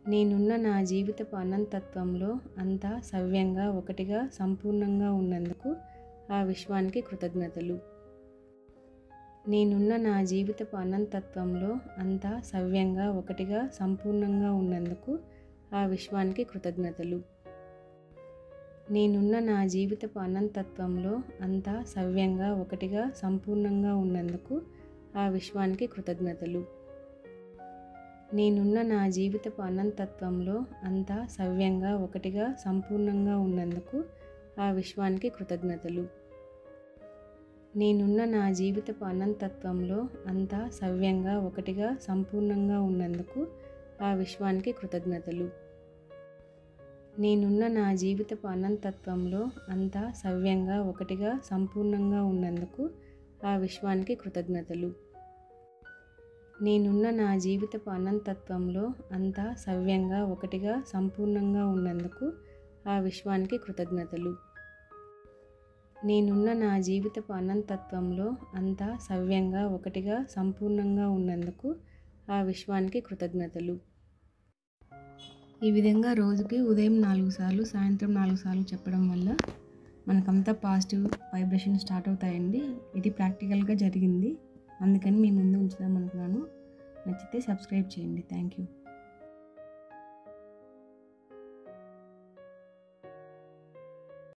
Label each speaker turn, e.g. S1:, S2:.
S1: నేనున్న నా జీవితపు అనంతత్వంలో అంతా సవ్యంగా ఒకటిగా సంపూర్ణంగా ఉన్నందుకు ఆ విశ్వానికి కృతజ్ఞతలు నేనున్న నా జీవితపు అనంతత్వంలో అంతా సవ్యంగా ఒకటిగా సంపూర్ణంగా ఉన్నందుకు ఆ విశ్వానికి కృతజ్ఞతలు నేనున్న నా జీవితపు అనంతత్వంలో అంతా సవ్యంగా ఒకటిగా సంపూర్ణంగా ఉన్నందుకు ఆ విశ్వానికి కృతజ్ఞతలు నేనున్న నా జీవితపు అనంతత్వంలో అంతా సవ్యంగా ఒకటిగా సంపూర్ణంగా ఉన్నందుకు ఆ విశ్వానికి కృతజ్ఞతలు నేనున్న నా జీవితపు అనంతత్వంలో అంతా సవ్యంగా ఒకటిగా సంపూర్ణంగా ఉన్నందుకు ఆ విశ్వానికి కృతజ్ఞతలు నేనున్న నా జీవితపు అనంతత్వంలో అంతా సవ్యంగా ఒకటిగా సంపూర్ణంగా ఉన్నందుకు ఆ విశ్వానికి కృతజ్ఞతలు నేనున్న నా జీవితపు అనంతత్వంలో అంతా సవ్యంగా ఒకటిగా సంపూర్ణంగా ఉన్నందుకు ఆ విశ్వానికి కృతజ్ఞతలు నేనున్న నా జీవితపు అనంతత్వంలో అంతా సవ్యంగా ఒకటిగా సంపూర్ణంగా ఉన్నందుకు ఆ విశ్వానికి కృతజ్ఞతలు ఈ విధంగా రోజుకి ఉదయం నాలుగు సార్లు సాయంత్రం నాలుగు సార్లు చెప్పడం వల్ల మనకంతా పాజిటివ్ వైబ్రేషన్ స్టార్ట్ అవుతాయండి ఇది ప్రాక్టికల్గా జరిగింది అందుకని మీ ముందు ఉంచుదాం అనుకున్నాను నచ్చితే సబ్స్క్రైబ్ చేయండి థ్యాంక్ యూ